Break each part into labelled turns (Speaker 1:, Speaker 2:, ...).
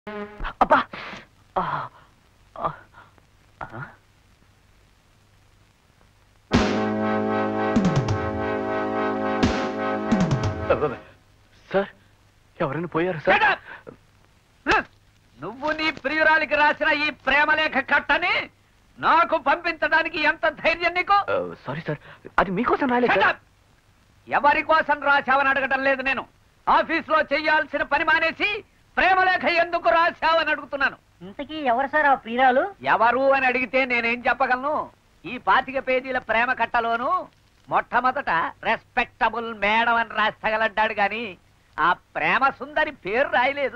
Speaker 1: అబ్బా ఆ, ఆ, ఆ. అబ్బబ్బ. సార్ ఎవరైనా పోయారు సార్
Speaker 2: Shut up! నువ్వు నీ ప్రియురాలికి రాసిన ఈ ప్రేమలేఖ కట్టని నాకు పంపించడానికి ఎంత ధైర్యం నీకు
Speaker 1: ఆ, సారీ సార్ అది మీకోసం రాలేదు
Speaker 2: Shut
Speaker 1: సార్
Speaker 2: up! ఎవరి కోసం రాశావని అడగటం లేదు నేను ఆఫీస్ లో చెయ్యాల్సిన పని మానేసి ప్రేమలేఖ ఎందుకు రాశావని అడుగుతున్నాను
Speaker 3: ఇంతకీ ఎవరు సార్ ఆ ప్రియురాలు
Speaker 2: ఎవరు అని అడిగితే నేనేం చెప్పగలను ఈ పాతిక పేజీల ప్రేమ కట్టలోను మొట్టమొదట రెస్పెక్టబుల్ మేడం అని రాసి తగలడ్డాడు గాని ఆ ప్రేమ సుందరి పేరు రాయలేదు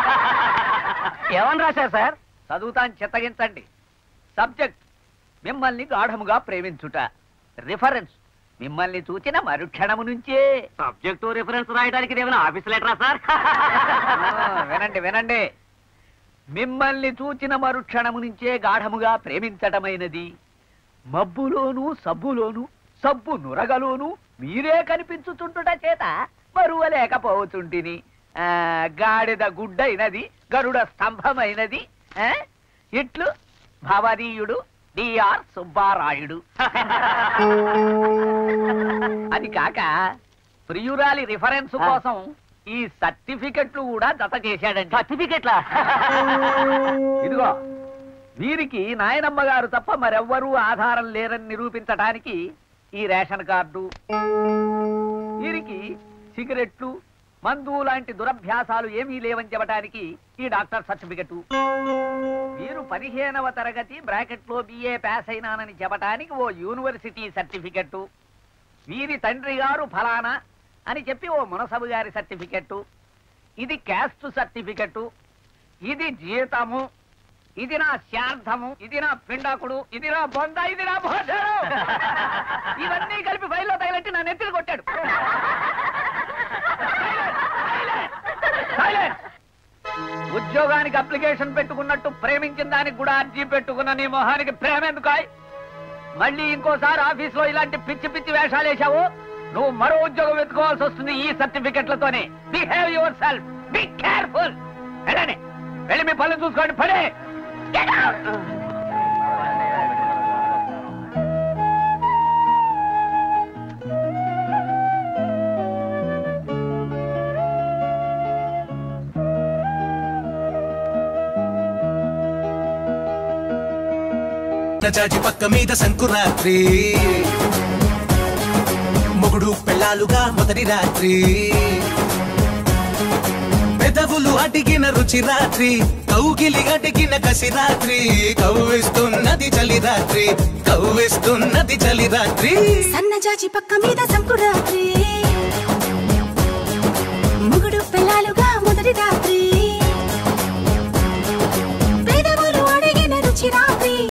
Speaker 3: ఏమని రాశారు సార్
Speaker 2: చదువుతాను చిత్తగించండి సబ్జెక్ట్ మిమ్మల్ని గాఢముగా ప్రేమించుట రిఫరెన్స్ మిమ్మల్ని చూచిన మరుక్షణము నుంచే
Speaker 3: సబ్జెక్టు రిఫరెన్స్ రాయడానికి ఏమైనా ఆఫీస్ లెటరా సార్
Speaker 2: ఆ, వినండి వినండి మిమ్మల్ని చూచిన మరుక్షణము నుంచే గాఢముగా ప్రేమించటమైనది మబ్బులోను సబ్బులోను సబ్బు నురగలోను మీరే కనిపించుచుంటుట చేత మరువలేకపోవచుంటిని ఆ, గాడిద గుడ్డైనది గరుడ స్తంభమైనది ఆ, ఇట్లు భవనీయుడు డిఆర్ సుబ్బారాయుడు అది కాక ప్రియురాలి రిఫరెన్స్ కోసం ఈ సర్టిఫికెట్లు కూడా జత చేశాడండి
Speaker 3: సర్టిఫికెట్లా
Speaker 2: ఇదిగో వీరికి నాయనమ్మ గారు తప్ప మరెవ్వరూ ఆధారం లేరని నిరూపించడానికి ఈ రేషన్ కార్డు వీరికి సిగరెట్లు మందు లాంటి దురభ్యాసాలు ఏమీ లేవని చెప్పడానికి ఈ డాక్టర్ సర్టిఫికెట్ వీరు పదిహేనవ తరగతి బ్రాకెట్ లో బిఏ పాస్ అయినానని చెప్పడానికి ఓ యూనివర్సిటీ సర్టిఫికెట్ వీరి తండ్రి గారు ఫలానా అని చెప్పి ఓ మునసబు గారి సర్టిఫికెట్ ఇది క్యాస్ట్ సర్టిఫికెట్ ఇది జీతము ఇది నా శార్థము ఇది నా పిండాకుడు ఇది నా బొంద ఇది నా భోజనం ఇవన్నీ కలిపి ఫైల్లో తగిలెట్టి నా నెత్తిని కొట్టాడు Silence! ఉద్యోగానికి అప్లికేషన్ పెట్టుకున్నట్టు ప్రేమించిన దానికి కూడా అర్జీ పెట్టుకున్న నీ మొహానికి ప్రేమ ఎందుకాయ్ మళ్ళీ ఇంకోసారి ఆఫీస్ లో ఇలాంటి పిచ్చి పిచ్చి వేషాలు వేశావు నువ్వు మరో ఉద్యోగం వెతుకోవాల్సి వస్తుంది ఈ సర్టిఫికెట్లతోనే behave yourself be careful వెళ్ళండి వెళ్ళి మీ పనులు చూసుకోండి పడే Get out!
Speaker 4: చాచి పక్క మీద సంకురాత్రి మొగుడు పెళ్ళాలుగా మొదటి రాత్రి పెదవులు అడిగిన రుచి రాత్రి కౌగిలి అడిగిన కసి రాత్రి కవ్విస్తున్నది చలి రాత్రి కవ్విస్తున్నది చలి రాత్రి
Speaker 5: సన్నజాజి పక్క మీద సంకురాత్రి